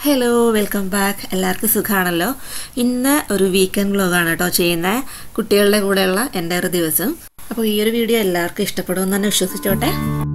hello welcome back എല്ലാവർക്കും സുഖമാണല്ലോ ഇന്ന് ഒരു വീക്കെൻഡ് വ്ലോഗാണ് കേട്ടോ ചെയ്യുന്നത് കുട്ടികളുടെ കൂടെയുള്ള എൻ്റെ ഒരു ദിവസം അപ്പോൾ ഈ ഒരു വീഡിയോ എല്ലാവർക്കും ഇഷ്ടപ്പെടുമെന്ന് തന്നെ വിശ്വസിച്ചോട്ടെ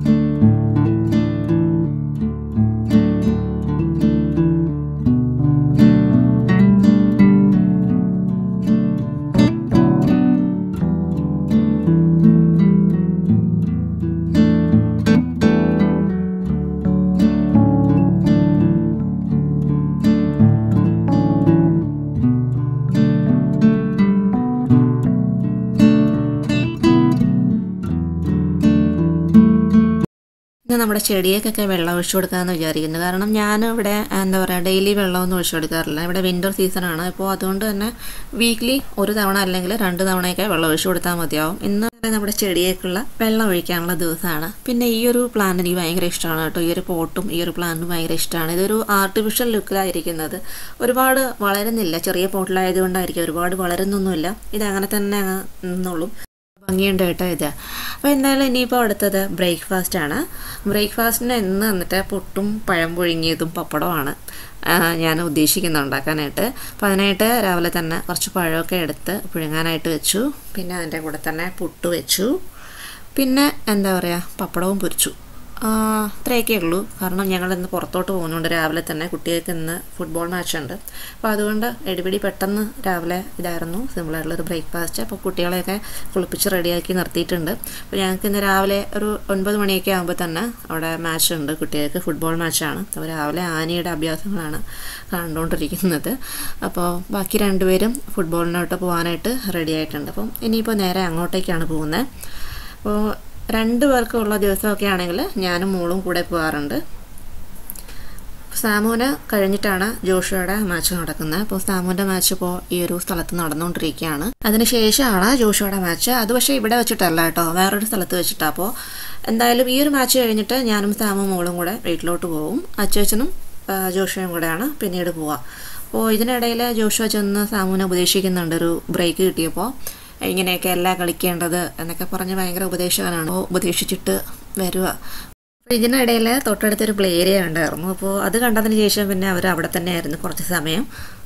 ഇന്ന് നമ്മുടെ ചെടിയൊക്കെ വെള്ളം ഒഴിച്ചു കൊടുക്കാമെന്ന് വിചാരിക്കുന്നു കാരണം ഞാൻ ഇവിടെ എന്താ പറയുക ഡെയിലി വെള്ളമൊന്നും ഒഴിച്ചു കൊടുക്കാറില്ല ഇവിടെ വിൻ്റർ സീസണാണ് അപ്പോൾ അതുകൊണ്ട് തന്നെ വീക്ക്ലി ഒരു തവണ അല്ലെങ്കിൽ രണ്ട് തവണയൊക്കെ വെള്ളം ഒഴിച്ചു കൊടുത്താൽ മതിയാവും ഇന്ന് നമ്മുടെ ചെടിയേക്കുള്ള വെള്ളം ഒഴിക്കാനുള്ള ദിവസമാണ് പിന്നെ ഈ ഒരു പ്ലാന്റ് എനിക്ക് ഭയങ്കര ഇഷ്ടമാണ് കേട്ടോ ഈ ഒരു പോട്ടും ഈ ഒരു പ്ലാന്റും ഭയങ്കര ഇഷ്ടമാണ് ഇതൊരു ആർട്ടിഫിഷ്യൽ ലുക്കിലായിരിക്കുന്നത് ഒരുപാട് വളരുന്നില്ല ചെറിയ പോട്ടിലായതുകൊണ്ടായിരിക്കും ഒരുപാട് വളരുന്നൊന്നുമില്ല ഇത് അങ്ങനെ തന്നെ അങ്ങ് നിന്നോളും ഭംഗിയുണ്ട് കേട്ടോ ഇത് അപ്പോൾ എന്തായാലും ഇനിയിപ്പോൾ അടുത്തത് ബ്രേക്ക്ഫാസ്റ്റ് ആണ് ബ്രേക്ക്ഫാസ്റ്റിന് ഇന്ന് വന്നിട്ട് പുട്ടും പഴം പുഴുങ്ങിയതും പപ്പടമാണ് ഞാൻ ഉദ്ദേശിക്കുന്നത് ഉണ്ടാക്കാനായിട്ട് അപ്പോൾ അതിനായിട്ട് രാവിലെ തന്നെ കുറച്ച് പഴമൊക്കെ എടുത്ത് പുഴുങ്ങാനായിട്ട് വെച്ചു പിന്നെ അതിൻ്റെ കൂടെ തന്നെ പുട്ട് വെച്ചു പിന്നെ എന്താ പറയുക പപ്പടവും പൊരിച്ചു ഇത്രയൊക്കെ ഉള്ളൂ കാരണം ഞങ്ങൾ ഇന്ന് പുറത്തോട്ട് പോകുന്നുണ്ട് രാവിലെ തന്നെ കുട്ടികൾക്ക് ഇന്ന് ഫുട്ബോൾ മാച്ച് ഉണ്ട് അപ്പോൾ അതുകൊണ്ട് എടിപിടി പെട്ടെന്ന് രാവിലെ ഇതായിരുന്നു സിമ്പിളായിട്ടുള്ളൊരു ബ്രേക്ക്ഫാസ്റ്റ് അപ്പോൾ കുട്ടികളെയൊക്കെ കുളിപ്പിച്ച് റെഡിയാക്കി നിർത്തിയിട്ടുണ്ട് അപ്പോൾ ഞങ്ങൾക്ക് ഇന്ന് രാവിലെ ഒരു ഒൻപത് മണിയൊക്കെ ആകുമ്പോൾ തന്നെ അവിടെ മാച്ച് ഉണ്ട് കുട്ടികൾക്ക് ഫുട്ബോൾ മാച്ചാണ് അപ്പോൾ രാവിലെ ആനയുടെ അഭ്യാസങ്ങളാണ് കണ്ടുകൊണ്ടിരിക്കുന്നത് അപ്പോൾ ബാക്കി രണ്ടുപേരും ഫുട്ബോളിനോട്ട് പോകാനായിട്ട് റെഡി ആയിട്ടുണ്ട് അപ്പം ഇനിയിപ്പോൾ നേരെ അങ്ങോട്ടേക്കാണ് പോകുന്നത് അപ്പോൾ രണ്ട് പേർക്കുള്ള ദിവസമൊക്കെ ആണെങ്കിൽ ഞാനും മോളും കൂടെ പോകാറുണ്ട് സാമൂന് കഴിഞ്ഞിട്ടാണ് ജോഷുവയുടെ മാച്ച് നടക്കുന്നത് അപ്പോൾ സാമുവിൻ്റെ മാച്ച് ഇപ്പോൾ ഈ ഒരു സ്ഥലത്ത് നടന്നുകൊണ്ടിരിക്കുകയാണ് അതിനുശേഷമാണ് ജോഷുവയുടെ മാച്ച് അത് പക്ഷേ ഇവിടെ വെച്ചിട്ടല്ല കേട്ടോ വേറൊരു സ്ഥലത്ത് വെച്ചിട്ടാണ് അപ്പോൾ എന്തായാലും ഈ ഒരു മാച്ച് കഴിഞ്ഞിട്ട് ഞാനും സാമും മോളും കൂടെ വീട്ടിലോട്ട് പോകും അച്ചച്ചനും ജോഷുവും കൂടെയാണ് പിന്നീട് പോവുക അപ്പോൾ ഇതിനിടയിൽ ജോഷുവ ചെന്ന് സാമുവിനെ ഉപദേശിക്കുന്നുണ്ട് ഒരു ബ്രേക്ക് കിട്ടിയപ്പോൾ ഇങ്ങനെയൊക്കെ അല്ല കളിക്കേണ്ടത് എന്നൊക്കെ പറഞ്ഞ് ഭയങ്കര ഉപദേശകനാണ് ഉപദേശിച്ചിട്ട് വരിക അപ്പോൾ ഇതിനിടയിൽ തൊട്ടടുത്തൊരു പ്ലേ ഏരിയ ഉണ്ടായിരുന്നു അപ്പോൾ അത് കണ്ടതിന് ശേഷം പിന്നെ അവർ അവിടെ തന്നെ ആയിരുന്നു കുറച്ച് സമയം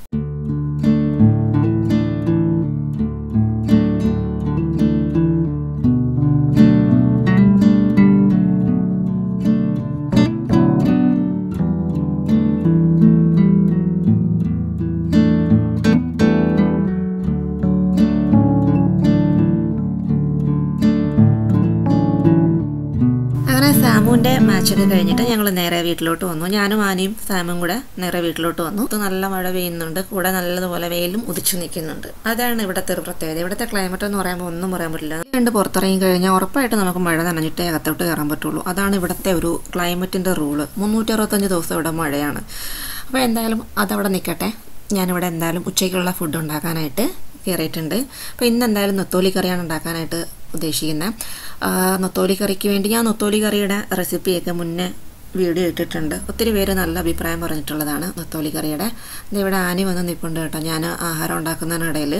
സാമുവിൻ്റെ മാച്ചൊക്കെ കഴിഞ്ഞിട്ട് ഞങ്ങൾ നേരെ വീട്ടിലോട്ട് വന്നു ഞാനും ആനയും സാമും കൂടെ നേരെ വീട്ടിലോട്ട് വന്നു നല്ല മഴ പെയ്യുന്നുണ്ട് കൂടെ നല്ലതുപോലെ വെയിലും ഉദിച്ചു നിൽക്കുന്നുണ്ട് അതാണ് ഇവിടുത്തെ ഒരു പ്രത്യേകത ഇവിടുത്തെ ക്ലൈമറ്റ് എന്ന് പറയുമ്പോൾ ഒന്നും പറയാൻ പറ്റില്ല രണ്ട് പുറത്തിറങ്ങി കഴിഞ്ഞാൽ ഉറപ്പായിട്ട് നമുക്ക് മഴ നനഞ്ഞിട്ടേ അകത്തോട്ട് കയറാൻ പറ്റുള്ളൂ അതാണ് ഇവിടുത്തെ ഒരു ക്ലൈമറ്റിൻ്റെ റൂള് മുന്നൂറ്റി അറുപത്തഞ്ച് ദിവസം ഇവിടെ മഴയാണ് അപ്പോൾ എന്തായാലും അതവിടെ നിൽക്കട്ടെ ഞാനിവിടെ എന്തായാലും ഉച്ചയ്ക്കുള്ള ഫുഡ് ഉണ്ടാക്കാനായിട്ട് കയറിയിട്ടുണ്ട് അപ്പോൾ ഇന്ന് എന്തായാലും നൊത്തോലി കറിയാണ് ഉണ്ടാക്കാനായിട്ട് ഉദ്ദേശിക്കുന്നത് നൊത്തോലി കറിക്ക് വേണ്ടി ഞാൻ നൊത്തോലി കറിയുടെ റെസിപ്പിയൊക്കെ മുന്നേ വീഡിയോ ഇട്ടിട്ടുണ്ട് ഒത്തിരി പേര് നല്ല അഭിപ്രായം പറഞ്ഞിട്ടുള്ളതാണ് നൊത്തോലി കറിയുടെ ഇവിടെ ആനി വന്ന് നിൽപ്പുണ്ട് കേട്ടോ ഞാൻ ആഹാരം ഉണ്ടാക്കുന്നതിനിടയിൽ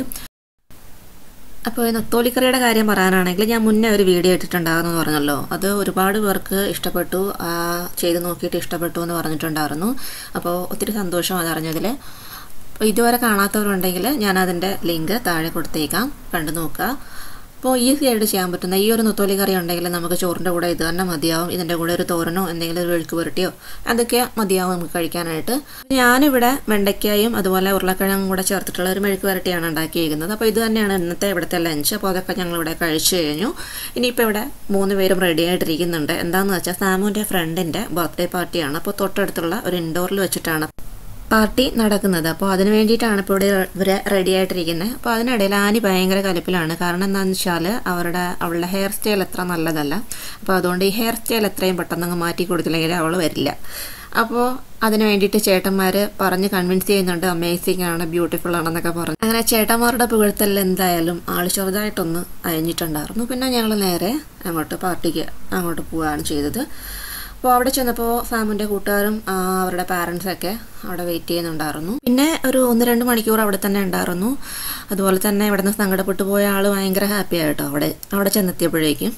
അപ്പോൾ ഈ നൊത്തോലിക്കറിയുടെ കാര്യം പറയാനാണെങ്കിൽ ഞാൻ മുന്നേ ഒരു വീഡിയോ ഇട്ടിട്ടുണ്ടായിരുന്നു എന്ന് പറഞ്ഞല്ലോ അത് ഒരുപാട് പേർക്ക് ഇഷ്ടപ്പെട്ടു ചെയ്ത് നോക്കിയിട്ട് ഇഷ്ടപ്പെട്ടു എന്ന് പറഞ്ഞിട്ടുണ്ടായിരുന്നു അപ്പോൾ ഒത്തിരി സന്തോഷം അതറിഞ്ഞതിൽ ഇതുവരെ കാണാത്തവരുണ്ടെങ്കിൽ ഞാൻ അതിൻ്റെ ലിങ്ക് താഴെ കൊടുത്തേക്കാം കണ്ടു നോക്കുക അപ്പോൾ ഈസി ആയിട്ട് ചെയ്യാൻ പറ്റുന്ന ഈ ഒരു നൊത്തോലി കറി ഉണ്ടെങ്കിൽ നമുക്ക് ചോറിൻ്റെ കൂടെ ഇത് തന്നെ മതിയാവും ഇതിൻ്റെ കൂടെ ഒരു തോരനോ എന്തെങ്കിലും ഒരു വെഴുക്ക് പുരട്ടിയോ അതൊക്കെ മതിയാവും നമുക്ക് കഴിക്കാനായിട്ട് ഞാനിവിടെ വെണ്ടയ്ക്കായും അതുപോലെ ഉരുളക്കിഴങ്ങും കൂടെ ചേർത്തിട്ടുള്ള ഒരു മെഴുക്ക് പുരട്ടിയാണ് ഉണ്ടാക്കിയിരിക്കുന്നത് അപ്പോൾ ഇത് തന്നെയാണ് ഇന്നത്തെ ഇവിടുത്തെ ലഞ്ച് അപ്പോൾ അതൊക്കെ ഞങ്ങളിവിടെ കഴിച്ചു കഴിഞ്ഞു ഇനിയിപ്പോൾ ഇവിടെ മൂന്ന് പേരും റെഡി ആയിട്ടിരിക്കുന്നുണ്ട് എന്താണെന്ന് വെച്ചാൽ സാമുവിൻ്റെ ഫ്രണ്ടിൻ്റെ ബർത്ത്ഡേ പാർട്ടിയാണ് അപ്പോൾ തൊട്ടടുത്തുള്ള ഒരു ഇൻഡോറിൽ വെച്ചിട്ടാണ് പാർട്ടി നടക്കുന്നത് അപ്പോൾ അതിന് വേണ്ടിയിട്ടാണ് ഇപ്പോൾ ഇവിടെ ഇവരെ റെഡി ആയിട്ടിരിക്കുന്നത് അപ്പോൾ അതിനിടയിൽ ആനി ഭയങ്കര കലിപ്പിലാണ് കാരണം എന്താണെന്ന് വെച്ചാൽ അവരുടെ അവളുടെ ഹെയർ സ്റ്റൈൽ അത്ര നല്ലതല്ല അപ്പോൾ അതുകൊണ്ട് ഈ ഹെയർ സ്റ്റൈൽ എത്രയും പെട്ടെന്ന് അങ്ങ് മാറ്റി കൊടുത്തില്ലെങ്കിൽ അവൾ വരില്ല അപ്പോൾ അതിന് വേണ്ടിയിട്ട് ചേട്ടന്മാർ പറഞ്ഞ് കൺവിൻസ് ചെയ്യുന്നുണ്ട് അമേസിങ് ആണ് ബ്യൂട്ടിഫുൾ ആണെന്നൊക്കെ പറഞ്ഞു അങ്ങനെ ചേട്ടന്മാരുടെ പുകഴ്ത്തൽ എന്തായാലും ആൾ ചെറുതായിട്ടൊന്ന് അയഞ്ഞിട്ടുണ്ടായിരുന്നു പിന്നെ ഞങ്ങൾ നേരെ അങ്ങോട്ട് പാർട്ടിക്ക് അങ്ങോട്ട് പോവുകയാണ് ചെയ്തത് അപ്പോൾ അവിടെ ചെന്നപ്പോൾ ഫാമിൻ്റെ കൂട്ടുകാരും അവരുടെ പാരൻസൊക്കെ അവിടെ വെയിറ്റ് ചെയ്യുന്നുണ്ടായിരുന്നു പിന്നെ ഒരു ഒന്ന് രണ്ട് മണിക്കൂർ അവിടെ തന്നെ ഉണ്ടായിരുന്നു അതുപോലെ തന്നെ ഇവിടെ നിന്ന് സങ്കടപ്പെട്ടു പോയ ആൾ ഭയങ്കര ഹാപ്പി ആയിട്ടോ അവിടെ അവിടെ ചെന്നെത്തിയപ്പോഴേക്കും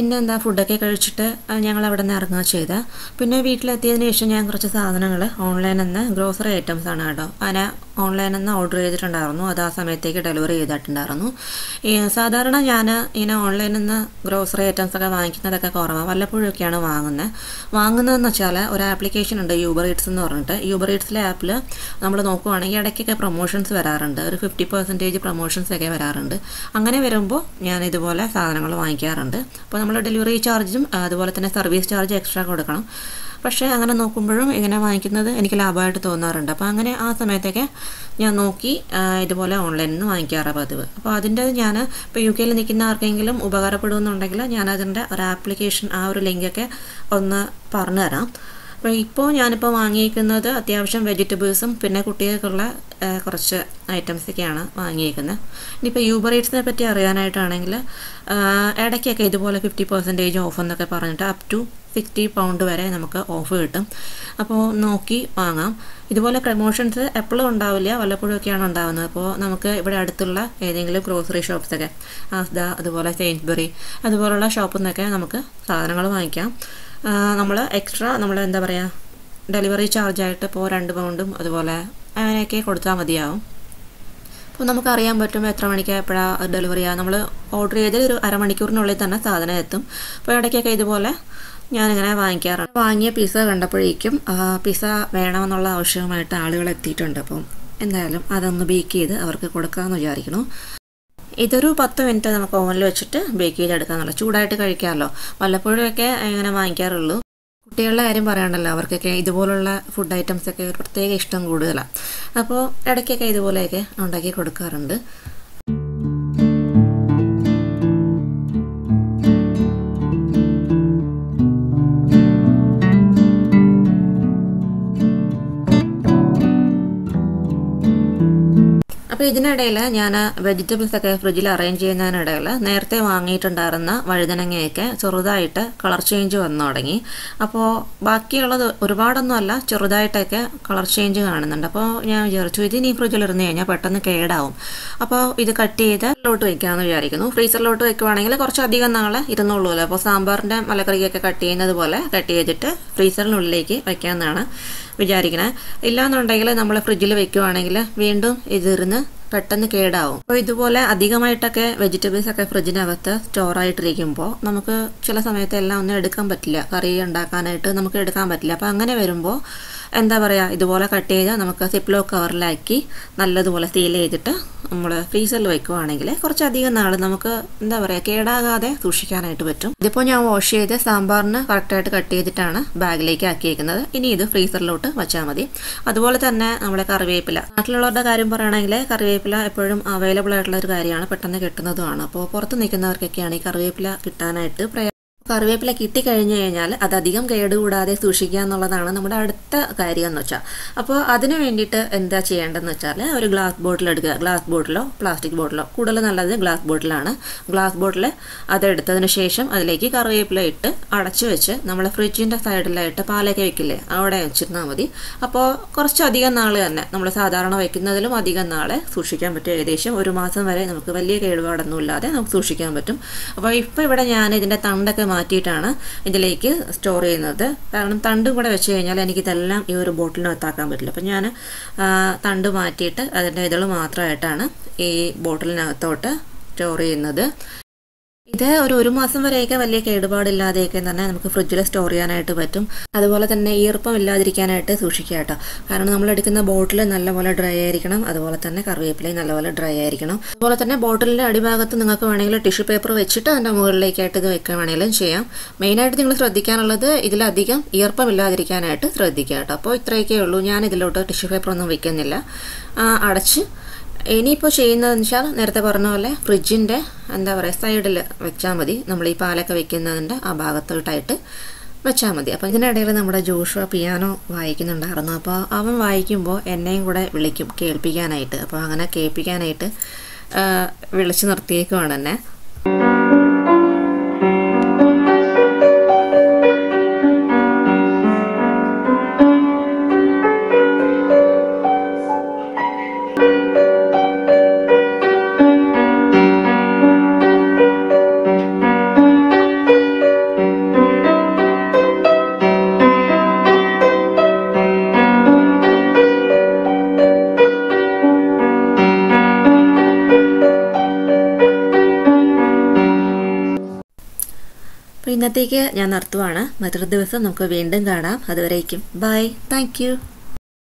പിന്നെന്താ ഫുഡൊക്കെ കഴിച്ചിട്ട് ഞങ്ങൾ അവിടെ നിന്ന് ഇറങ്ങുക ചെയ്ത പിന്നെ വീട്ടിലെത്തിയതിന് ശേഷം ഞാൻ കുറച്ച് സാധനങ്ങൾ ഓൺലൈനിൽ നിന്ന് ഗ്രോസറി ഐറ്റംസ് ആണ് കേട്ടോ അങ്ങനെ ഓൺലൈനിൽ നിന്ന് ഓർഡർ ചെയ്തിട്ടുണ്ടായിരുന്നു അത് ആ സമയത്തേക്ക് ഡെലിവറി ചെയ്തിട്ടുണ്ടായിരുന്നു ഈ സാധാരണ ഞാൻ ഇങ്ങനെ ഓൺലൈനിൽ നിന്ന് ഗ്രോസറി ഐറ്റംസ് ഒക്കെ വാങ്ങിക്കുന്നതൊക്കെ കുറവാണ് വല്ലപ്പോഴൊക്കെയാണ് വാങ്ങുന്നത് വാങ്ങുന്നതെന്ന് വെച്ചാൽ ഒരു ആപ്ലിക്കേഷൻ ഉണ്ട് യൂബർ ഈറ്റ്സ് എന്ന് പറഞ്ഞിട്ട് യൂബർ ഈറ്റ്സിലെ ആപ്പിൽ നമ്മൾ നോക്കുവാണെങ്കിൽ ഇടയ്ക്കൊക്കെ പ്രൊമോഷൻസ് വരാറുണ്ട് ഒരു ഫിഫ്റ്റി പെർസെൻറ്റേജ് പ്രൊമോഷൻസ് ഒക്കെ വരാറുണ്ട് അങ്ങനെ വരുമ്പോൾ ഞാൻ ഇതുപോലെ സാധനങ്ങൾ വാങ്ങിക്കാറുണ്ട് അപ്പോൾ നമ്മൾ ഡെലിവറി ചാർജും അതുപോലെ തന്നെ സർവീസ് ചാർജ് എക്സ്ട്രാ കൊടുക്കണം പക്ഷേ അങ്ങനെ നോക്കുമ്പോഴും ഇങ്ങനെ വാങ്ങിക്കുന്നത് എനിക്ക് ലാഭമായിട്ട് തോന്നാറുണ്ട് അപ്പോൾ അങ്ങനെ ആ സമയത്തൊക്കെ ഞാൻ നോക്കി ആ, ഇതുപോലെ ഓൺലൈനിൽ നിന്ന് വാങ്ങിക്കാറ് പതിവ് അപ്പോൾ അതിൻ്റെ ഞാൻ ഇപ്പോൾ യു കെയിൽ നിൽക്കുന്ന ആർക്കെങ്കിലും ഉപകാരപ്പെടുമെന്നുണ്ടെങ്കിൽ ഞാൻ അതിൻ്റെ ഒരു ആപ്ലിക്കേഷൻ ആ ഒരു ലിങ്കൊക്കെ ഒന്ന് പറഞ്ഞു തരാം അപ്പോൾ ഇപ്പോൾ ഞാനിപ്പോൾ വാങ്ങിയിരിക്കുന്നത് അത്യാവശ്യം വെജിറ്റബിൾസും പിന്നെ കുട്ടികൾക്കുള്ള ആ, കുറച്ച് ഐറ്റംസൊക്കെയാണ് വാങ്ങിയിരിക്കുന്നത് ഇനിയിപ്പോൾ യൂബർ ഈറ്റ്സിനെ പറ്റി അറിയാനായിട്ടാണെങ്കിൽ ആ, ഇടയ്ക്കൊക്കെ ഇതുപോലെ ഫിഫ്റ്റി പെർസെൻറ്റേജ് ഓഫ് എന്നൊക്കെ പറഞ്ഞിട്ട് അപ് ടു സിക്സ്റ്റി പൗണ്ട് വരെ നമുക്ക് ഓഫ് കിട്ടും അപ്പോൾ നോക്കി വാങ്ങാം ഇതുപോലെ പ്രമോഷൻസ് എപ്പോഴും ഉണ്ടാവില്ല വല്ലപ്പോഴൊക്കെയാണ് ഉണ്ടാകുന്നത് അപ്പോൾ നമുക്ക് ഇവിടെ അടുത്തുള്ള ഏതെങ്കിലും ഗ്രോസറി ഷോപ്സൊക്കെ ആസ്ദ അതുപോലെ സെയിൻസ്ബറി അതുപോലുള്ള ഷോപ്പിൽ നിന്നൊക്കെ നമുക്ക് സാധനങ്ങൾ വാങ്ങിക്കാം നമ്മൾ എക്സ്ട്രാ നമ്മൾ എന്താ പറയുക ഡെലിവറി ചാർജായിട്ട് ഇപ്പോൾ രണ്ട് പൗണ്ടും അതുപോലെ അങ്ങനെയൊക്കെ കൊടുത്താൽ മതിയാവും അപ്പോൾ നമുക്കറിയാൻ പറ്റും എത്ര മണിക്ക് എപ്പോഴാണ് ഡെലിവറി ചെയ്യുക നമ്മൾ ഓർഡർ ചെയ്ത് ഒരു അരമണിക്കൂറിനുള്ളിൽ തന്നെ സാധനം എത്തും അപ്പോൾ ഇടയ്ക്കൊക്കെ ഇതുപോലെ ഞാനിങ്ങനെ വാങ്ങിക്കാറുണ്ട് വാങ്ങിയ പിസ്സ കണ്ടപ്പോഴേക്കും ആ, പിസ്സ വേണമെന്നുള്ള ആവശ്യവുമായിട്ട് ആളുകൾ എത്തിയിട്ടുണ്ട് അപ്പം എന്തായാലും അതൊന്ന് ബേക്ക് ചെയ്ത് അവർക്ക് കൊടുക്കാമെന്ന് വിചാരിക്കുന്നു ഇതൊരു പത്ത് മിനിറ്റ് നമുക്ക് ഓവനിൽ വെച്ചിട്ട് ബേക്ക് ചെയ്തെടുക്കാമെന്നുള്ള ചൂടായിട്ട് കഴിക്കാമല്ലോ വല്ലപ്പോഴുമൊക്കെ ഇങ്ങനെ വാങ്ങിക്കാറുള്ളൂ കുട്ടികളുടെ കാര്യം പറയണ്ടല്ലോ അവർക്കൊക്കെ ഇതുപോലുള്ള ഫുഡ് ഐറ്റംസ് ഒക്കെ ഒരു പ്രത്യേക ഇഷ്ടം കൂടുതലാണ് അപ്പോൾ ഇടയ്ക്കൊക്കെ ഇതുപോലെയൊക്കെ ഉണ്ടാക്കി കൊടുക്കാറുണ്ട് അപ്പോൾ ഇതിനിടയിൽ ഞാൻ വെജിറ്റബിൾസ് ഒക്കെ ഫ്രിഡ്ജിൽ അറേഞ്ച് ചെയ്യുന്നതിനിടയിൽ നേരത്തെ വാങ്ങിയിട്ടുണ്ടായിരുന്ന വഴുതനങ്ങയൊക്കെ ചെറുതായിട്ട് കളർ ചേഞ്ച് വന്നു തുടങ്ങി അപ്പോൾ ബാക്കിയുള്ളത് ഒരുപാടൊന്നുമല്ല ചെറുതായിട്ടൊക്കെ കളർ ചേഞ്ച് കാണുന്നുണ്ട് അപ്പോൾ ഞാൻ വിചാരിച്ചു ഇത് ഇനി ഫ്രിഡ്ജിൽ ഇരുന്ന് കഴിഞ്ഞാൽ പെട്ടെന്ന് കേടാവും അപ്പോൾ ഇത് കട്ട് ചെയ്ത് ലോട്ട് വയ്ക്കാമെന്ന് വിചാരിക്കുന്നു ഫ്രീസറിലോട്ട് വെക്കുവാണെങ്കിൽ കുറച്ചധികം നാളെ ഇരുന്നുള്ളൂല്ലോ അപ്പോൾ സാമ്പാറിൻ്റെ മലക്കറിയൊക്കെ കട്ട് ചെയ്യുന്നത് പോലെ കട്ട് ചെയ്തിട്ട് ഫ്രീസറിനുള്ളിലേക്ക് വയ്ക്കാമെന്നാണ് വിചാരിക്കണേ ഇല്ലാന്നുണ്ടെങ്കിൽ നമ്മൾ ഫ്രിഡ്ജിൽ വെക്കുവാണെങ്കിൽ വീണ്ടും ഇതിരുന്ന് പെട്ടെന്ന് കേടാവും അപ്പോൾ ഇതുപോലെ അധികമായിട്ടൊക്കെ വെജിറ്റബിൾസ് ഒക്കെ ഫ്രിഡ്ജിനകത്ത് സ്റ്റോർ ആയിട്ടിരിക്കുമ്പോൾ നമുക്ക് ചില സമയത്ത് എല്ലാം ഒന്നും എടുക്കാൻ പറ്റില്ല കറി ഉണ്ടാക്കാനായിട്ട് നമുക്ക് എടുക്കാൻ പറ്റില്ല അപ്പോൾ അങ്ങനെ വരുമ്പോൾ എന്താ പറയുക ഇതുപോലെ കട്ട് ചെയ്ത് നമുക്ക് സിപ്ലോ കവറിലാക്കി നല്ലതുപോലെ സീൽ ചെയ്തിട്ട് നമ്മൾ ഫ്രീസറിൽ വെക്കുവാണെങ്കിൽ കുറച്ചധികം നാൾ നമുക്ക് എന്താ പറയുക കേടാകാതെ സൂക്ഷിക്കാനായിട്ട് പറ്റും ഇതിപ്പോൾ ഞാൻ വാഷ് ചെയ്ത് സാമ്പാറിന് കറക്റ്റായിട്ട് കട്ട് ചെയ്തിട്ടാണ് ബാഗിലേക്ക് ആക്കിയേക്കുന്നത് ഇനി ഇത് ഫ്രീസറിലോട്ട് വെച്ചാൽ മതി അതുപോലെ തന്നെ നമ്മുടെ കറിവേപ്പില നാട്ടിലുള്ളവരുടെ കാര്യം പറയുകയാണെങ്കിൽ കറിവേപ്പില എപ്പോഴും അവൈലബിൾ ആയിട്ടുള്ള ഒരു കാര്യമാണ് പെട്ടെന്ന് കിട്ടുന്നതുമാണ് അപ്പോൾ പുറത്ത് നിൽക്കുന്നവർക്കൊക്കെയാണ് ഈ കറിവേപ്പില കിട്ടാനായിട്ട് പ്രയാസം കറിവേപ്പില കിട്ടിക്കഴിഞ്ഞു കഴിഞ്ഞാൽ അത് അധികം കേടുകൂടാതെ സൂക്ഷിക്കുക എന്നുള്ളതാണ് നമ്മുടെ അടുത്ത കാര്യം എന്ന് വെച്ചാൽ അപ്പോൾ അതിന് വേണ്ടിയിട്ട് എന്താ ചെയ്യേണ്ടതെന്ന് വെച്ചാൽ ഒരു ഗ്ലാസ് ബോട്ടിൽ എടുക്കുക ഗ്ലാസ് ബോട്ടിലോ പ്ലാസ്റ്റിക് ബോട്ടിലോ കൂടുതൽ നല്ലത് ഗ്ലാസ് ബോട്ടിലാണ് ഗ്ലാസ് ബോട്ടിൽ അതെടുത്തതിന് ശേഷം അതിലേക്ക് കറിവേപ്പില ഇട്ട് അടച്ചു വെച്ച് നമ്മൾ ഫ്രിഡ്ജിൻ്റെ സൈഡിലായിട്ട് പാലൊക്കെ വെക്കില്ലേ അവിടെ വെച്ചിരുന്നാൽ മതി അപ്പോൾ കുറച്ചധികം നാൾ തന്നെ നമ്മൾ സാധാരണ വയ്ക്കുന്നതിലും അധികം നാളെ സൂക്ഷിക്കാൻ പറ്റും ഏകദേശം ഒരു മാസം വരെ നമുക്ക് വലിയ കേടുപാടൊന്നും ഇല്ലാതെ നമുക്ക് സൂക്ഷിക്കാൻ പറ്റും അപ്പോൾ ഇപ്പോൾ ഇവിടെ ഞാൻ ഇതിൻ്റെ തണ്ടൊക്കെ മാറ്റിയിട്ടാണ് ഇതിലേക്ക് സ്റ്റോർ ചെയ്യുന്നത് കാരണം തണ്ടും കൂടെ വെച്ച് കഴിഞ്ഞാൽ എനിക്കിതെല്ലാം ഈ ഒരു ബോട്ടിലിനകത്താക്കാൻ പറ്റില്ല അപ്പം ഞാൻ തണ്ട് മാറ്റിയിട്ട് അതിൻ്റെ ഇതൾ മാത്രമായിട്ടാണ് ഈ ബോട്ടിലിനകത്തോട്ട് സ്റ്റോർ ചെയ്യുന്നത് ഇത് ഒരു ഒരു മാസം വരെയൊക്കെ വലിയ കേടുപാടില്ലാതെയൊക്കെ തന്നെ നമുക്ക് ഫ്രിഡ്ജിൽ സ്റ്റോർ ചെയ്യാനായിട്ട് പറ്റും അതുപോലെ തന്നെ ഈർപ്പം ഇല്ലാതിരിക്കാനായിട്ട് സൂക്ഷിക്കുക കേട്ടോ കാരണം നമ്മൾ എടുക്കുന്ന ബോട്ടിൽ നല്ലപോലെ ഡ്രൈ ആയിരിക്കണം അതുപോലെ തന്നെ കറിവേപ്പിലയും നല്ലപോലെ ഡ്രൈ ആയിരിക്കണം അതുപോലെ തന്നെ ബോട്ടിലിൻ്റെ അടിഭാഗത്ത് നിങ്ങൾക്ക് വേണമെങ്കിൽ ടിഷ്യൂ പേപ്പർ വെച്ചിട്ട് അതിൻ്റെ മുകളിലേക്കായിട്ട് ഇത് വെക്കാൻ വേണമെങ്കിലും ചെയ്യാം മെയിനായിട്ട് നിങ്ങൾ ശ്രദ്ധിക്കാനുള്ളത് ഇതിലധികം ഈർപ്പം ഇല്ലാതിരിക്കാനായിട്ട് ശ്രദ്ധിക്കുക കേട്ടോ അപ്പോൾ ഇത്രയൊക്കെ ഉള്ളൂ ഞാൻ ഇതിലോട്ട് ടിഷ്യൂ പേപ്പർ ഒന്നും വെക്കുന്നില്ല ആ, അടച്ച് ഇനിയിപ്പോൾ ചെയ്യുന്നതെന്ന് വെച്ചാൽ നേരത്തെ പറഞ്ഞ പോലെ ഫ്രിഡ്ജിൻ്റെ എന്താ പറയുക സൈഡിൽ വെച്ചാൽ മതി നമ്മൾ ഈ പാലൊക്കെ വെക്കുന്നതിൻ്റെ ആ ഭാഗത്തോട്ടായിട്ട് വെച്ചാൽ മതി അപ്പോൾ ഇതിനിടയിൽ നമ്മുടെ ജോഷുവ പിയാനോ വായിക്കുന്നുണ്ടായിരുന്നു അപ്പോൾ അവൻ വായിക്കുമ്പോൾ എന്നെയും കൂടെ വിളിക്കും കേൾപ്പിക്കാനായിട്ട് അപ്പോൾ അങ്ങനെ കേൾപ്പിക്കാനായിട്ട് ആ, വിളിച്ചു നിർത്തിയേക്കുവാണ് എന്നെ അപ്പോൾ ഇന്നത്തേക്ക് ഞാൻ നിർത്തുവാണ് മറ്റൊരു ദിവസം നമുക്ക് വീണ്ടും കാണാം അതുവരേക്കും ബൈ താങ്ക്